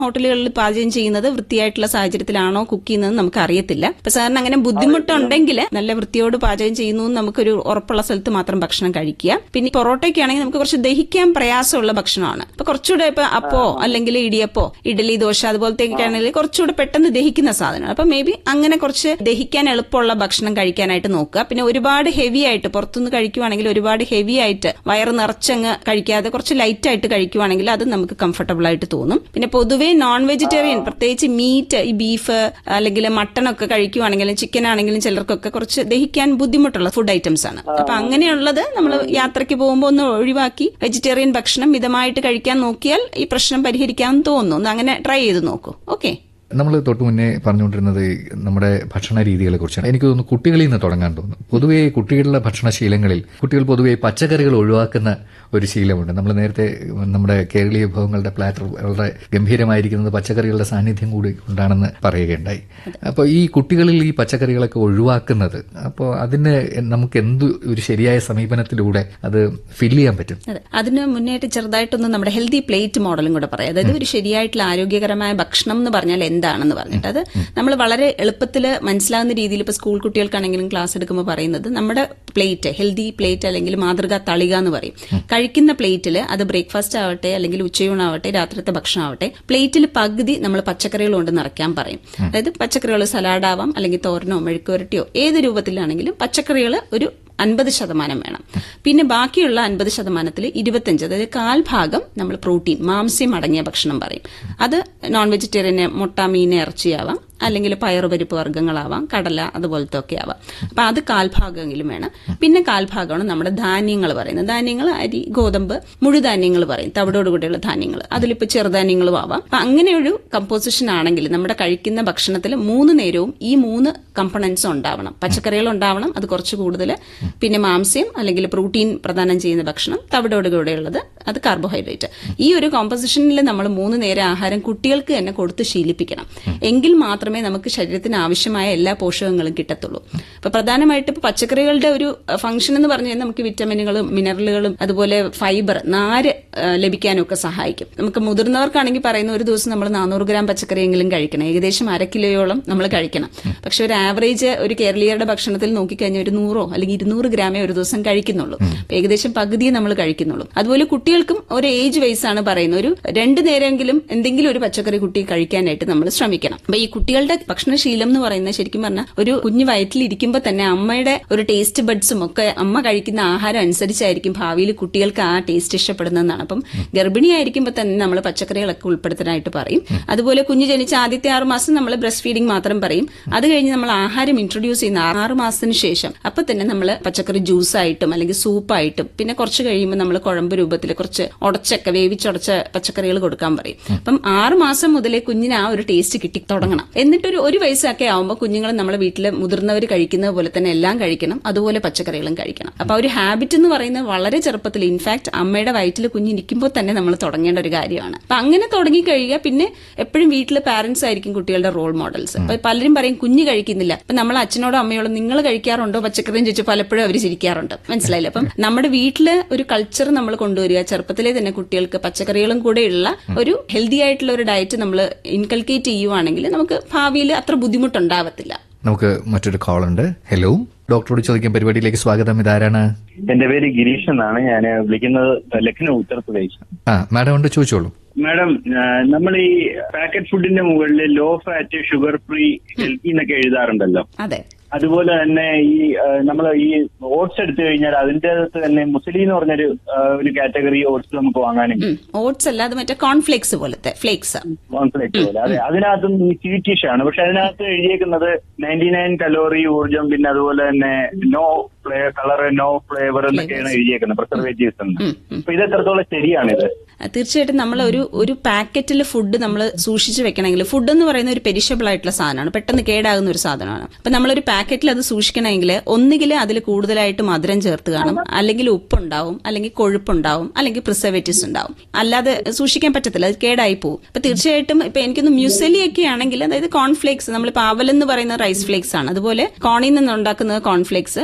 ഹോട്ടലുകളിൽ പാചകം ചെയ്യുന്നത് വൃത്തിയായിട്ടുള്ള സാഹചര്യത്തിലാണോ കുക്ക് ചെയ്യുന്നത് നമുക്ക് അറിയത്തില്ല അപ്പൊ സാറിന് അങ്ങനെ ബുദ്ധിമുട്ടുണ്ടെങ്കിൽ നല്ല വൃത്തിയോട് പാചകം ചെയ്യുന്നു എന്ന് നമുക്കൊരു ഉറപ്പുള്ള സ്ഥലത്ത് മാത്രം ഭക്ഷണം കഴിക്കുക പിന്നെ പൊറോട്ടയ്ക്ക് ആണെങ്കിൽ നമുക്ക് കുറച്ച് ദഹിക്കാൻ പ്രയാസമുള്ള ഭക്ഷണമാണ് അപ്പൊ കുറച്ചുകൂടെ ഇപ്പൊ അപ്പോ അല്ലെങ്കിൽ ഇടിയപ്പോ ഇഡലി ദോശ അതുപോലത്തേക്ക് ആണെങ്കിൽ കുറച്ചുകൂടെ പെട്ടെന്ന് ദഹിക്കുന്ന സാധനമാണ് അപ്പൊ മേ ബി അങ്ങനെ കുറച്ച് ദഹിക്കാൻ എളുപ്പമുള്ള ഭക്ഷണം കഴിക്കാനായിട്ട് നോക്കുക പിന്നെ ഒരുപാട് ഹെവി ആയിട്ട് പുറത്തുനിന്ന് കഴിക്കുവാണെങ്കിൽ ഒരുപാട് ഹെവി ആയിട്ട് വയറ് നിറച്ചങ്ങ് കഴിക്കാതെ കുറച്ച് ലൈറ്റ് ആയിട്ട് കഴിക്കുവാണെങ്കിൽ അത് നമുക്ക് കംഫർട്ടബിൾ ആയിട്ട് തോന്നും പിന്നെ പൊതുവേ നോൺ വെജിറ്റേറിയൻ പ്രത്യേകിച്ച് മീറ്റ് ഈ ബീഫ് അല്ലെങ്കിൽ മട്ടൺ ഒക്കെ കഴിക്കുവാണെങ്കിലും ചിക്കൻ ആണെങ്കിലും ചിലർക്കൊക്കെ കുറച്ച് ദഹിക്കാൻ ബുദ്ധിമുട്ടുള്ള ഫുഡ് ഐറ്റംസ് ആണ് അപ്പൊ അങ്ങനെയുള്ളത് നമ്മൾ യാത്രയ്ക്ക് പോകുമ്പോൾ ഒന്ന് ഒഴിവാക്കി വെജിറ്റേറിയൻ ഭക്ഷണം മിതമായിട്ട് കഴിക്കാൻ നോക്കിയാൽ ഈ പ്രശ്നം പരിഹരിക്കാമെന്ന് തോന്നുന്നു ഒന്ന് അങ്ങനെ ട്രൈ ചെയ്ത് നോക്കൂ ഓക്കെ നമ്മൾ തൊട്ട് മുന്നേ പറഞ്ഞുകൊണ്ടിരുന്നത് ഈ നമ്മുടെ ഭക്ഷണ രീതികളെ കുറിച്ചാണ് എനിക്ക് തോന്നുന്നു കുട്ടികളിൽ നിന്ന് തുടങ്ങാൻ തോന്നുന്നു പൊതുവേ കുട്ടികളുടെ ഭക്ഷണശീലങ്ങളിൽ കുട്ടികൾ പൊതുവേ പച്ചക്കറികൾ ഒഴിവാക്കുന്ന ഒരു ശീലമുണ്ട് നമ്മൾ നേരത്തെ നമ്മുടെ കേരളീയ വിഭവങ്ങളുടെ പ്ലാറ്റർ വളരെ ഗംഭീരമായിരിക്കുന്നത് പച്ചക്കറികളുടെ സാന്നിധ്യം കൂടി കൊണ്ടാണെന്ന് പറയുകയുണ്ടായി അപ്പോൾ ഈ കുട്ടികളിൽ ഈ പച്ചക്കറികളൊക്കെ ഒഴിവാക്കുന്നത് അപ്പോൾ അതിന് നമുക്ക് എന്ത് ഒരു ശരിയായ സമീപനത്തിലൂടെ അത് ഫില്ല് ചെയ്യാൻ പറ്റും അതെ അതിന് മുന്നേറ്റ് ചെറുതായിട്ടൊന്ന് നമ്മുടെ ഹെൽത്തി പ്ലേറ്റ് മോഡലും കൂടെ പറയാം അതായത് ഒരു ശരിയായിട്ടുള്ള ആരോഗ്യകരമായ ഭക്ഷണം എന്ന് പറഞ്ഞാൽ എന്താണെന്ന് പറഞ്ഞിട്ട് അത് നമ്മൾ വളരെ എളുപ്പത്തിൽ മനസ്സിലാവുന്ന രീതിയിൽ ഇപ്പോൾ സ്കൂൾ കുട്ടികൾക്കാണെങ്കിലും ക്ലാസ് എടുക്കുമ്പോൾ പറയുന്നത് നമ്മുടെ പ്ലേറ്റ് ഹെൽത്തി പ്ലേറ്റ് അല്ലെങ്കിൽ മാതൃകാ തളിക എന്ന് പറയും കഴിക്കുന്ന പ്ലേറ്റിൽ അത് ബ്രേക്ക്ഫാസ്റ്റ് ആവട്ടെ അല്ലെങ്കിൽ ഉച്ചയൂണാവട്ടെ രാത്രിത്തെ ഭക്ഷണം ആവട്ടെ പ്ലേറ്റിൽ പകുതി നമ്മൾ പച്ചക്കറികൾ കൊണ്ട് നിറയ്ക്കാൻ പറയും അതായത് പച്ചക്കറികൾ സലാഡാവാം അല്ലെങ്കിൽ തോരനോ മെഴുക്കുവരട്ടിയോ ഏത് രൂപത്തിലാണെങ്കിലും പച്ചക്കറികൾ ഒരു അൻപത് ശതമാനം വേണം പിന്നെ ബാക്കിയുള്ള അൻപത് ശതമാനത്തിൽ ഇരുപത്തഞ്ച് അതായത് കാൽ ഭാഗം നമ്മൾ പ്രോട്ടീൻ മാംസ്യം അടങ്ങിയ ഭക്ഷണം പറയും അത് നോൺ വെജിറ്റേറിയന് മുട്ട മീൻ ഇറച്ചിയാവാം അല്ലെങ്കിൽ പയറുപരിപ്പ് വർഗ്ഗങ്ങളാവാം കടല അതുപോലത്തെ ഒക്കെ ആവാം അപ്പൊ അത് കാൽഭാഗമെങ്കിലും വേണം പിന്നെ കാൽഭാഗമാണ് നമ്മുടെ ധാന്യങ്ങൾ പറയുന്നത് ധാന്യങ്ങൾ അരി ഗോതമ്പ് മുഴുധാന്യങ്ങൾ പറയും തവിടോടുകൂടിയുള്ള ധാന്യങ്ങൾ അതിലിപ്പോൾ ചെറുധാന്യങ്ങളും ആവാം അപ്പൊ അങ്ങനെ ഒരു കമ്പോസിഷൻ ആണെങ്കിൽ നമ്മുടെ കഴിക്കുന്ന ഭക്ഷണത്തിൽ മൂന്ന് നേരവും ഈ മൂന്ന് കമ്പണൻസും ഉണ്ടാവണം പച്ചക്കറികൾ ഉണ്ടാവണം അത് കുറച്ച് കൂടുതൽ പിന്നെ മാംസ്യം അല്ലെങ്കിൽ പ്രോട്ടീൻ പ്രദാനം ചെയ്യുന്ന ഭക്ഷണം തവിടോടുകൂടെയുള്ളത് അത് കാർബോഹൈഡ്രേറ്റ് ഈ ഒരു കോമ്പസിഷനിൽ നമ്മൾ മൂന്ന് നേരം ആഹാരം കുട്ടികൾക്ക് തന്നെ കൊടുത്ത് ശീലിപ്പിക്കണം എങ്കിൽ മാത്രമേ നമുക്ക് ശരീരത്തിന് ആവശ്യമായ എല്ലാ പോഷകങ്ങളും കിട്ടത്തുള്ളൂ അപ്പൊ പ്രധാനമായിട്ട് ഇപ്പൊ പച്ചക്കറികളുടെ ഒരു ഫംഗ്ഷൻ എന്ന് പറഞ്ഞു കഴിഞ്ഞാൽ നമുക്ക് വിറ്റമിനുകളും മിനറലുകളും അതുപോലെ ഫൈബർ നാര് ആ, ലഭിക്കാനും ഒക്കെ സഹായിക്കും നമുക്ക് മുതിർന്നവർക്കാണെങ്കിൽ പറയുന്ന ഒരു ദിവസം നമ്മൾ നാനൂറ് ഗ്രാം പച്ചക്കറിയെങ്കിലും കഴിക്കണം ഏകദേശം അര കിലോയോളം നമ്മൾ കഴിക്കണം പക്ഷെ ഒരു ആവറേജ് ഒരു കേരളീയരുടെ ഭക്ഷണത്തിൽ നോക്കിക്കഴിഞ്ഞാൽ ഒരു നൂറോ അല്ലെങ്കിൽ ഇരുന്നൂറ് ഗ്രാമേ ഒരു ദിവസം കഴിക്കുന്നുള്ളൂ അപ്പൊ ഏകദേശം പകുതിയെ നമ്മൾ കഴിക്കുന്നുള്ളൂ അതുപോലെ കുട്ടികൾക്കും ഒരു ഏജ് വൈസ് ആണ് പറയുന്നത് ഒരു രണ്ട് നേരമെങ്കിലും എന്തെങ്കിലും ഒരു പച്ചക്കറി കുട്ടി കഴിക്കാനായിട്ട് നമ്മൾ ശ്രമിക്കണം അപ്പൊ ഈ കുട്ടികളുടെ ഭക്ഷണശീലം എന്ന് പറയുന്നത് ശരിക്കും പറഞ്ഞാൽ ഒരു കുഞ്ഞു വയറ്റിൽ ഇരിക്കുമ്പോൾ തന്നെ അമ്മയുടെ ഒരു ടേസ്റ്റ് ബഡ്സും ഒക്കെ അമ്മ കഴിക്കുന്ന ആഹാരം അനുസരിച്ചായിരിക്കും ഭാവിയിൽ കുട്ടികൾക്ക് ആ ടേസ്റ്റ് ഇഷ്ടപ്പെടുന്നതെന്നാണ് അപ്പം ഗർഭിണിയായിരിക്കുമ്പോൾ തന്നെ നമ്മൾ പച്ചക്കറികളൊക്കെ ഉൾപ്പെടുത്താനായിട്ട് പറയും അതുപോലെ കുഞ്ഞ് ജനിച്ച ആദ്യത്തെ ആറ് മാസം നമ്മൾ ബ്രസ്റ്റ് ഫീഡിംഗ് മാത്രം പറയും അത് കഴിഞ്ഞ് നമ്മൾ ആഹാരം ഇൻട്രൊഡ്യൂസ് ചെയ്യുന്ന ആറ് മാസത്തിന് ശേഷം അപ്പൊ തന്നെ നമ്മൾ പച്ചക്കറി ജ്യൂസ് ആയിട്ടും അല്ലെങ്കിൽ സൂപ്പായിട്ടും പിന്നെ കുറച്ച് കഴിയുമ്പോൾ നമ്മൾ കുഴമ്പ് രൂപത്തിൽ കുറച്ച് ഉടച്ചൊക്കെ വേവിച്ചുടച്ച പച്ചക്കറികൾ കൊടുക്കാൻ പറയും അപ്പം ആറ് മാസം മുതലേ കുഞ്ഞിന് ആ ഒരു ടേസ്റ്റ് കിട്ടി തുടങ്ങണം എന്നിട്ടൊരു ഒരു വയസ്സൊക്കെ ആവുമ്പോൾ കുഞ്ഞുങ്ങൾ നമ്മളെ വീട്ടിൽ മുതിർന്നവർ കഴിക്കുന്നത് പോലെ തന്നെ എല്ലാം കഴിക്കണം അതുപോലെ പച്ചക്കറികളും കഴിക്കണം അപ്പൊ ആ ഒരു ഹാബിറ്റ് എന്ന് പറയുന്നത് വളരെ ചെറുപ്പത്തിൽ ഇൻഫാക്ട് അമ്മയുടെ വയറ്റിൽ കുഞ്ഞിരിക്കുമ്പോൾ തന്നെ നമ്മൾ തുടങ്ങേണ്ട ഒരു കാര്യമാണ് അപ്പൊ അങ്ങനെ തുടങ്ങി കഴിയുക പിന്നെ എപ്പോഴും വീട്ടിൽ പാരന്റ്സ് ആയിരിക്കും കുട്ടികളുടെ റോൾ മോഡൽസ് അപ്പൊ പലരും പറയും കുഞ്ഞ് കഴിക്കുന്നില്ല അപ്പൊ നമ്മൾ അച്ഛനോടോ അമ്മയോടോ നിങ്ങൾ കഴിക്കാറുണ്ടോ പച്ചക്കറിയും ചോദിച്ചു പലപ്പോഴും അവർ ചിരിക്കാറുണ്ട് മനസ്സിലായില്ല അപ്പം നമ്മുടെ വീട്ടില് ഒരു കൾച്ചർ നമ്മൾ കൊണ്ടുവരിക ചെറുപ്പത്തിലെ തന്നെ കുട്ടികൾക്ക് പച്ചക്കറികളും കൂടെയുള്ള ഒരു ഹെൽത്തി ആയിട്ടുള്ള ഒരു ഡയറ്റ് നമ്മൾ ഇൻകൾക്കേറ്റ് ചെയ്യുവാണെങ്കിൽ നമുക്ക് ഭാവിയിൽ അത്ര ബുദ്ധിമുട്ടുണ്ടാവത്തില്ല നമുക്ക് മറ്റൊരു കോൾ ഉണ്ട് ഹലോ ഡോക്ടറോട് ചോദിക്കാൻ പരിപാടിയിലേക്ക് സ്വാഗതം ഇതാരാണ് എന്റെ പേര് ഗിരീഷ് എന്നാണ് ഞാൻ വിളിക്കുന്നത് ലക്നൗ ഉത്തർപ്രദേശ് ആ മാഡം ഉണ്ട് ചോദിച്ചോളൂ മാഡം നമ്മൾ ഈ പാക്കറ്റ് ഫുഡിന്റെ മുകളിൽ low fat sugar free healthy എന്നൊക്കെ എഴുതാറുണ്ടല്ലോ അതെ അതുപോലെ തന്നെ ഈ നമ്മൾ ഈ ഓട്സ് എടുത്തു കഴിഞ്ഞാൽ അതിന്റെ അകത്ത് തന്നെ മുസ്ലിം എന്ന് പറഞ്ഞൊരു ആ, ഒരു കാറ്റഗറി ഓട്സ് നമുക്ക് വാങ്ങാനും ഓട്സ് അല്ലാതെ മറ്റേ കോൺഫ്ലേക്സ് പോലത്തെ ഫ്ലേക്സ് കോൺഫ്ലെക്സ് പോലെ അതെ അതിനകത്തും ഈ സ്വീറ്റിഷ് ആണ് പക്ഷെ അതിനകത്ത് എഴുതിയേക്കുന്നത് നയൻറ്റി നയൻ കലോറി ഊർജം പിന്നെ അതുപോലെ തന്നെ നോ ഫ്ലേ കളർ നോ ഫ്ലേവർ എന്നൊക്കെയാണ് എഴുതിയേക്കുന്നത് പ്രിസർവേറ്റീവ്സ് എന്ന് അപ്പൊ ഇത് എത്രത്തോളം ശരിയാണിത് തീർച്ചയായിട്ടും നമ്മൾ ഒരു ഒരു പാക്കറ്റിൽ ഫുഡ് നമ്മൾ സൂക്ഷിച്ച് വെക്കണമെങ്കിൽ ഫുഡ് എന്ന് പറയുന്ന ഒരു പെരിഷബിൾ ആയിട്ടുള്ള സാധനമാണ് പെട്ടെന്ന് കേടാകുന്ന ഒരു സാധനമാണ് അപ്പൊ നമ്മളൊരു പാക്കറ്റിൽ അത് സൂക്ഷിക്കണമെങ്കിൽ ഒന്നുകിൽ അതിൽ കൂടുതലായിട്ട് മധുരം ചേർത്ത് കാണും അല്ലെങ്കിൽ ഉപ്പുണ്ടാവും അല്ലെങ്കിൽ കൊഴുപ്പുണ്ടാവും അല്ലെങ്കിൽ പ്രിസർവേറ്റീവ്സ് ഉണ്ടാവും അല്ലാതെ സൂക്ഷിക്കാൻ പറ്റത്തില്ല അത് കേടായി പോകും അപ്പൊ തീർച്ചയായിട്ടും ഇപ്പൊ എനിക്കൊന്ന് മ്യൂസലി ഒക്കെ ആണെങ്കിൽ അതായത് കോൺഫ്ലേക്സ് നമ്മളിപ്പോൾ അവലെന്ന് പറയുന്ന റൈസ് ഫ്ലേക്സ് ആണ് അതുപോലെ കോണിൽ നിന്ന് ഉണ്ടാക്കുന്നത് കോൺഫ്ലേക്സ് മ്യൂസലി എന്ന്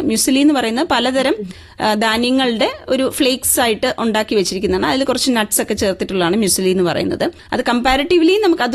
എന്ന് പറയുന്നത് പലതരം ആ, ധാന്യങ്ങളുടെ ഒരു ഫ്ലേക്സ് ആയിട്ട് ഉണ്ടാക്കി വെച്ചിരിക്കുന്നതാണ് അതിൽ കുറച്ച് നട്ട്സ് ഒക്കെ ചേർത്തിട്ടുള്ളതാണ് മ്യൂസ്ലി എന്ന് പറയുന്നത് അത് കമ്പാരിറ്റീവ്ലി നമുക്ക് അത്